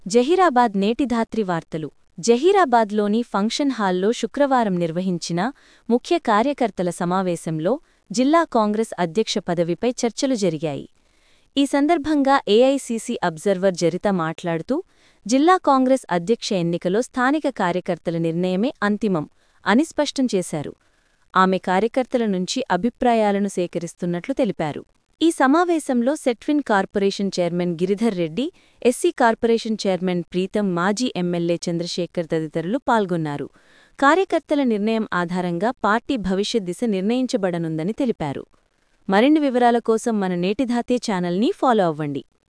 జహీరాబాద్ నేటిధాత్రి వార్తలు జహీరాబాద్లోని ఫంక్షన్ హాల్లో శుక్రవారం నిర్వహించిన ముఖ్య కార్యకర్తల సమావేశంలో జిల్లా కాంగ్రెస్ అధ్యక్ష పదవిపై చర్చలు జరిగాయి ఈ సందర్భంగా ఏఐసీసీ అబ్జర్వర్ జరిత మాట్లాడుతూ జిల్లా కాంగ్రెస్ అధ్యక్ష ఎన్నికలో స్థానిక కార్యకర్తల నిర్ణయమే అంతిమం అని స్పష్టం చేశారు ఆమె కార్యకర్తల నుంచి అభిప్రాయాలను సేకరిస్తున్నట్లు తెలిపారు ఈ సమావేశంలో Setwin corporation chairman Giridhar Reddy SC corporation chairman Preetham మాజీ ఎమ్మెల్యే చంద్రశేఖర్ తదితరులు పాల్గొన్నారు కార్యకర్తల నిర్ణయం ఆధారంగా పార్టీ భవిష్యత్ దిశ నిర్ణయించబడనుందని తెలిపారు మరిన్ని వివరాల కోసం మన నేటిధాతే ఛానల్ని ఫాలో అవ్వండి